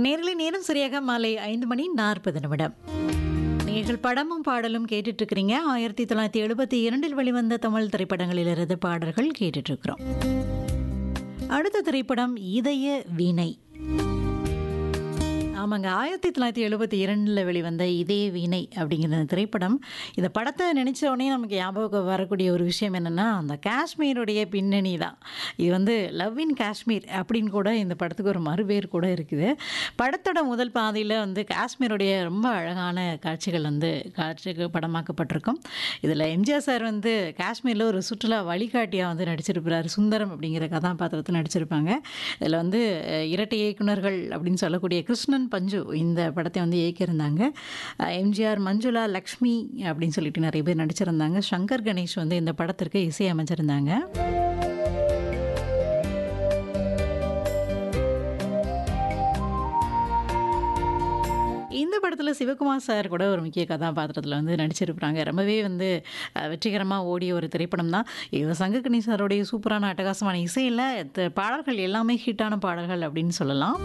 நேரலை நேரம் சரியாக மாலை ஐந்து மணி நாற்பது நிமிடம் நீங்கள் படமும் பாடலும் கேட்டுட்டு இருக்கிறீங்க ஆயிரத்தி தொள்ளாயிரத்தி எழுபத்தி இரண்டில் வெளிவந்த தமிழ் திரைப்படங்களிலிருந்து பாடல்கள் கேட்டுட்டு இருக்கிறோம் அடுத்த திரைப்படம் இதய வீணை ஆமாங்க ஆயிரத்தி தொள்ளாயிரத்தி எழுபத்தி இரண்டில் வெளிவந்த இதே வீணை அப்படிங்கிற இந்த திரைப்படம் இந்த படத்தை நினச்ச உடனே நமக்கு ஞாபகம் வரக்கூடிய ஒரு விஷயம் என்னென்னா அந்த காஷ்மீருடைய பின்னணி தான் இது வந்து லவ் இன் காஷ்மீர் அப்படின்னு கூட இந்த படத்துக்கு ஒரு மறுபேர் கூட இருக்குது படத்தோட முதல் பாதையில் வந்து காஷ்மீருடைய ரொம்ப அழகான காட்சிகள் வந்து காட்சிக்கு படமாக்கப்பட்டிருக்கும் இதில் எம்ஜிஆர் சார் வந்து காஷ்மீரில் ஒரு சுற்றுலா வழிகாட்டியாக வந்து நடிச்சிருப்பார் சுந்தரம் அப்படிங்கிற கதாபாத்திரத்தை நடிச்சிருப்பாங்க இதில் வந்து அஹ், இரட்டை இயக்குனர்கள் அப்படின்னு சொல்லக்கூடிய கிருஷ்ணன் பஞ்சு இந்த படத்தை வந்து இயக்கியிருந்தாங்க அஹ், எம்ஜிஆர் மஞ்சுளா லக்ஷ்மி அப்படின்னு சொல்லிட்டு நிறைய பேர் நடிச்சிருந்தாங்க சங்கர் கணேஷ் வந்து இந்த படத்திற்கு இசை அமைச்சிருந்தாங்க இந்த படத்தில் சிவகுமார் சார் கூட ஒரு முக்கிய கதாபாத்திரத்தில் வந்து நடிச்சிருப்பாங்க ரொம்பவே வந்து அஹ், வெற்றிகரமாக ஓடிய ஒரு திரைப்படம் தான் இது சங்ககணி சாருடைய சூப்பரான அட்டகாசமான இசையில் த- பாடல்கள் எல்லாமே ஹிட்டான பாடல்கள் அப்படின்னு சொல்லலாம்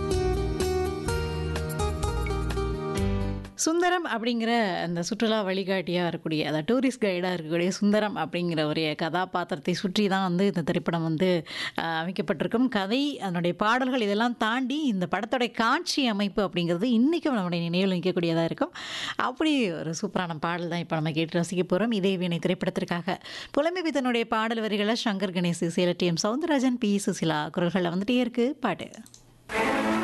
சுந்தரம் அப்படிங்கிற அந்த சுற்றுலா வழிகாட்டியாக இருக்கக்கூடிய அதாவது டூரிஸ்ட் கைடாக இருக்கக்கூடிய சுந்தரம் அப்படிங்கிற ஒரு கதாபாத்திரத்தை சுற்றி தான் வந்து இந்த திரைப்படம் வந்து அஹ், அமைக்கப்பட்டிருக்கும் கதை அதனுடைய பாடல்கள் இதெல்லாம் தாண்டி இந்த படத்தோடைய காட்சி அமைப்பு அப்படிங்கிறது இன்றைக்கும் நம்முடைய நினைவில் நிற்கக்கூடியதாக இருக்கும் அப்படி ஒரு சூப்பரான பாடல் தான் இப்போ நம்ம கேட்டு ரசிக்க போகிறோம் இதே வீணை திரைப்படத்திற்காக புலமை தன்னுடைய பாடல் வரிகளை சங்கர் கணேஷ் இசையில் T M Soundararajan P Susheela குரல்களில் வந்துட்டே இருக்கு பாட்டு